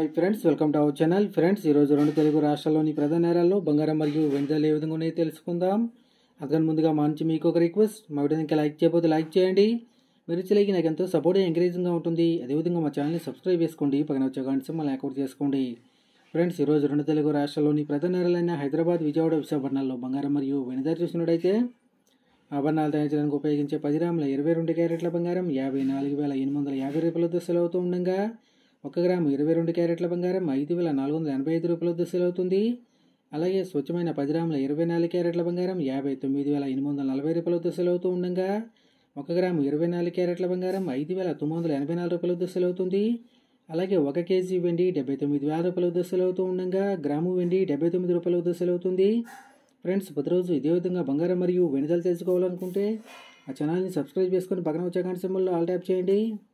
hi friends welcome to our channel friends ఈరోజు రెండు తెలుగు రాష్ట్రాల్లోని ప్రధాన నేరాల్లో బంగారం మరియు వెండిధరలు ఏ విధంగా ఉన్నాయో తెలుసుకుందాం అందుకని ముందుగా మా నుంచి మీకు ఒక రిక్వెస్ట్ మా వీడియోని ఇంకా లైక్ చేయకపోతే లైక్ చేయండి మీరు ఇచ్చలేకి నాకు ఎంతో సపోర్ట్ ఎంకరేజింగ్గా ఉంటుంది అదేవిధంగా మా ఛానల్ని సబ్స్క్రైబ్ చేసుకోండి పక్కన వచ్చే గంట మళ్ళీ యాక్టివేట్ చేసుకోండి ఫ్రెండ్స్ ఈరోజు రెండు తెలుగు రాష్ట్రాల్లోని ప్రధాన నేరాలైన హైదరాబాద్ విజయవాడ విశాఖపట్నాల్లో బంగారం మరియు వెండిధర చూసినట్టయితే ఆభరణాలు తయారు చేయడానికి ఉపయోగించే పది గ్రాముల ఇరవై రెండు క్యారెట్ల బంగారం యాభై నాలుగు వేల ఎనిమిది వందల యాభై రూపాయల దశలు అవుతూ ఉండగా ఒక గ్రాము ఇరవై రెండు క్యారెట్ల బంగారం ఐదు వేల నాలుగు వందల ఎనభై ఐదు రూపాయల దశలు అవుతుంది అలాగే స్వచ్ఛమైన పది గ్రాముల ఇరవై నాలుగు క్యారెట్ల బంగారం యాభై తొమ్మిది వేల ఎనిమిది వందల నలభై రూపాయల దశలు అవుతూ ఉండగా ఒక గ్రాము ఇరవై నాలుగు క్యారెట్ల బంగారం ఐదు వేల తొమ్మిది వందల ఎనభై నాలుగు రూపాయల దశలు అవుతుంది అలాగే ఒక కేజీ వెండి డెబ్బై తొమ్మిది వేల రూపాయల దశలు అవుతూ ఉండగా గ్రాము వెండి డెబ్బై తొమ్మిది రూపాయల దశలు అవుతుంది ఫ్రెండ్స్ ప్రతిరోజు ఇదే విధంగా బంగారం మరియు వెనుదలు తెలుసుకోవాలనుకుంటే ఆ ఛానల్ని సబ్స్క్రైబ్ చేసుకొని పక్కన వచ్చే గంట సింబల్లో ఆల్ ట్యాప్ చేయండి